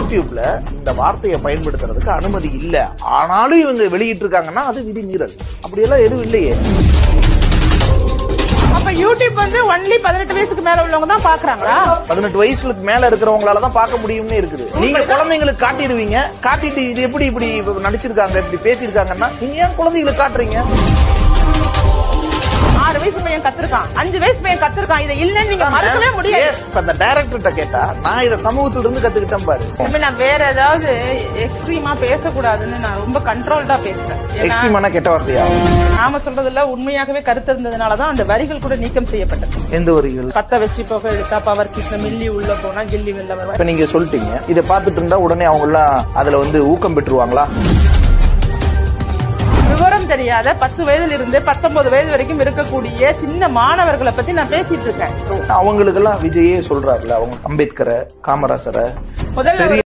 யூடியூப்ல இந்த வார்த்தையை பயன்படுத்துறதுக்கு அனுமதி இல்ல ஆனாலும் இவங்க வெளியிட்டு இருக்காங்கன்னா அது விதி மீறல் அப்படியெல்லாம் எதுவும் இல்லையே அப்ப யூடியூப் வந்து ஒன்லி பதினெட்டு வயசுக்கு மேல உள்ளவங்க தான் பாக்குறாங்களா பதினெட்டு வயசுல மேல இருக்கிறவங்களால தான் பார்க்க முடியும்னு இருக்குது நீங்க குழந்தைங்களுக்கு காட்டிடுவீங்க காட்டிட்டு இது எப்படி இப்படி நடிச்சிருக்காங்க இப்படி பேசியிருக்காங்கன்னா நீங்க ஏன் குழந்தைங்களுக்கு காட்டுறீங்க ஆறு வயசு பையன் கத்திருக்கான் அஞ்சு வயசு பையன் கத்திருக்கான் இதை இல்லன்னு நீங்க மறுக்கவே முடியாது Yes, இப்ப அந்த டைரக்டர்கிட்ட கேட்டா நான் இதை சமூகத்துல இருந்து கத்துக்கிட்டேன் பாரு இனிமே நான் வேற ஏதாவது எக்ஸ்ட்ரீமா பேசக்கூடாதுன்னு நான் ரொம்ப கண்ட்ரோல்டா பேசுறேன் ஏன்னா, எக்ஸ்ட்ரீமான கெட்ட வார்த்தையா நாம சொல்றதுல உண்மையாகவே கருத்து இருந்ததுனாலதான் அந்த வரிகள் கூட நீக்கம் செய்யப்பட்டது எந்த வரிகள் கத்த வச்சு போக எடுத்தா பவர் கிருஷ்ண மில்லி உள்ள போனா கில்லி வெளில வருவார் இப்ப நீங்க சொல்லிட்டீங்க இதை பார்த்துட்டு இருந்தா உடனே அவங்க எல்லாம் அதுல வந்து ஊக்கம் பெற்றுருவாங்களா விவரம் தெரியாத பத்து வயதுல இருந்து பத்தொன்பது வயது வரைக்கும் இருக்கக்கூடிய சின்ன மாணவர்களை பத்தி நான் பேசிட்டு இருக்கேன் அவங்களுக்கெல்லாம் விஜயே சொல்றாருல அவங்க அம்பேத்கரை காமராசரை முதல்ல பெரிய